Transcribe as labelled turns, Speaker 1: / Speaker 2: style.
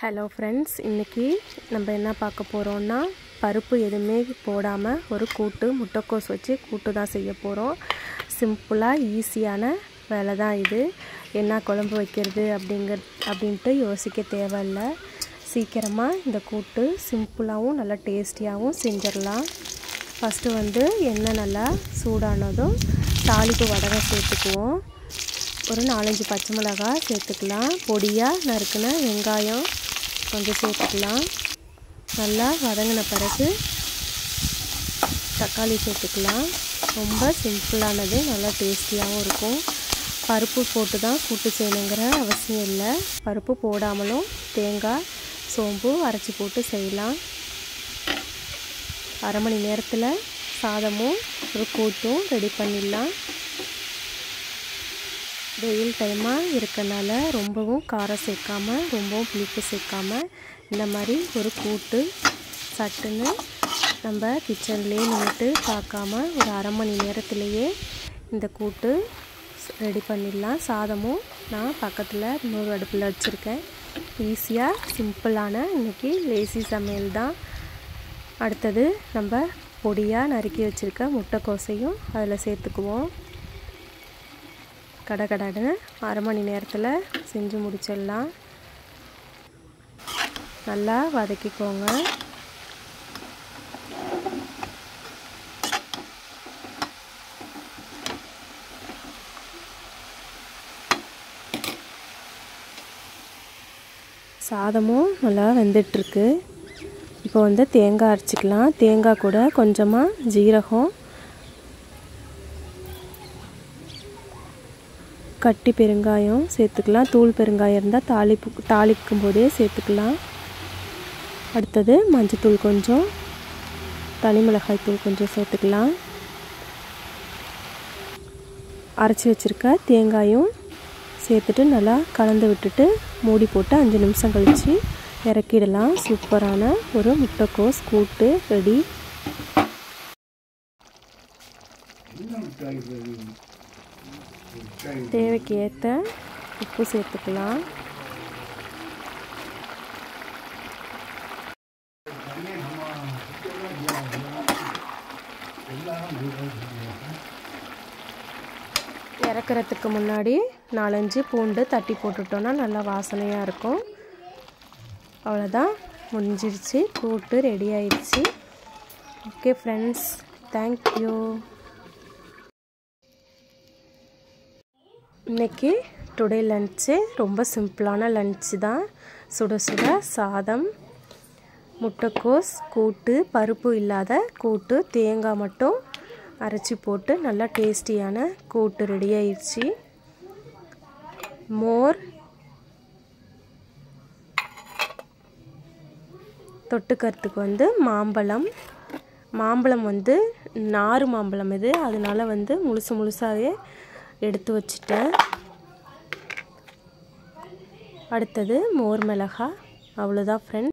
Speaker 1: hello friends இன்றைக்கி நம்ம என்ன பார்க்க போகிறோம்னா பருப்பு எதுவுமே போடாமல் ஒரு கூட்டு முட்டைக்கோஸ் வச்சு கூட்டு தான் செய்ய போகிறோம் சிம்பிளாக ஈஸியான வேலை தான் இது என்ன குழம்பு வைக்கிறது அப்படிங்கிற அப்படின்ட்டு யோசிக்க தேவையில்லை சீக்கிரமாக இந்த கூட்டு சிம்பிளாகவும் நல்லா டேஸ்டியாகவும் செஞ்சிடலாம் ஃபஸ்ட்டு வந்து எண்ணெய் நல்லா சூடானதும் தாளிப்பு வடகம் சேர்த்துக்குவோம் ஒரு நாலஞ்சு பச்சை மிளகாய் சேர்த்துக்கலாம் பொடியாக நறுக்கின வெங்காயம் கொஞ்சம் சேர்த்துக்கலாம் நல்லா வதங்கின பிறகு தக்காளி சேர்த்துக்கலாம் ரொம்ப சிம்பிளானது நல்லா டேஸ்டியாகவும் இருக்கும் பருப்பு போட்டு தான் கூட்டு செய்யணுங்கிற அவசியம் இல்லை பருப்பு போடாமலும் தேங்காய் சோம்பு அரைச்சி போட்டு செய்யலாம் அரை மணி நேரத்தில் சாதமும் ஒரு கூட்டும் ரெடி பண்ணிடலாம் வெயில் டைமாக இருக்கனால ரொம்பவும் காரம் சேர்க்காம ரொம்பவும் புளிப்பு சேர்க்காம இந்த மாதிரி ஒரு கூட்டு சட்டுன்னு நம்ம கிச்சன்லேயே நின்றுட்டு பார்க்காம ஒரு அரை மணி நேரத்துலேயே இந்த கூட்டு ரெடி பண்ணிடலாம் சாதமும் நான் பக்கத்தில் இன்னொரு அடுப்பில் வச்சுருக்கேன் ஈஸியாக சிம்பிளான இன்றைக்கி லேசி சமையல் தான் அடுத்தது நம்ம பொடியாக நறுக்கி வச்சுருக்க முட்டைக்கோசையும் அதில் சேர்த்துக்குவோம் கடை கடைன்னு அரை மணி நேரத்தில் செஞ்சு முடிச்சிடலாம் நல்லா வதக்கிக்கோங்க சாதமும் நல்லா வெந்துட்டுருக்கு இப்போ வந்து தேங்காய் அரைச்சிக்கலாம் தேங்காய் கூட கொஞ்சமாக ஜீரகம் கட்டி பெருங்காயம் சேர்த்துக்கலாம் தூள் பெருங்காயம் இருந்தால் தாளிப்பு தாளிக்கும் போதே சேர்த்துக்கலாம் அடுத்தது மஞ்சத்தூள் கொஞ்சம் தனி மிளகாய் தூள் கொஞ்சம் சேர்த்துக்கலாம் அரைச்சி வச்சுருக்க தேங்காயும் சேர்த்துட்டு நல்லா கலந்து விட்டுட்டு மூடி போட்டு அஞ்சு நிமிஷம் கழித்து இறக்கிடலாம் சூப்பரான ஒரு முட்டைக்கோஸ் கூட்டு ரெடி தேவைக்கு ஏற்ற உப்பு சேர்த்துக்கலாம் இறக்குறதுக்கு முன்னாடி நாலஞ்சு பூண்டு தட்டி போட்டுட்டோன்னா நல்லா வாசனையாக இருக்கும் அவ்வளோதான் முடிஞ்சிருச்சு கூட்டு ரெடி ஆயிடுச்சு ஓகே ஃப்ரெண்ட்ஸ் தேங்க்யூ இன்றைக்கி டுடே லன்ச்சு ரொம்ப சிம்பிளான லன்ச்சு தான் சுட சுட சாதம் முட்டைக்கோஸ் கூட்டு பருப்பு இல்லாத கூட்டு தேங்காய் மட்டும் அரைச்சி போட்டு நல்லா டேஸ்டியான கூட்டு ரெடி ஆயிடுச்சு மோர் தொட்டுக்கிறதுக்கு வந்து மாம்பழம் மாம்பழம் வந்து நாறு மாம்பழம் இது அதனால் வந்து முழுசு முழுசாகவே எடுத்து வச்சுட்டேன் அடுத்தது மோர் மிளகாய் அவ்வளோதான் ஃப்ரெண்ட்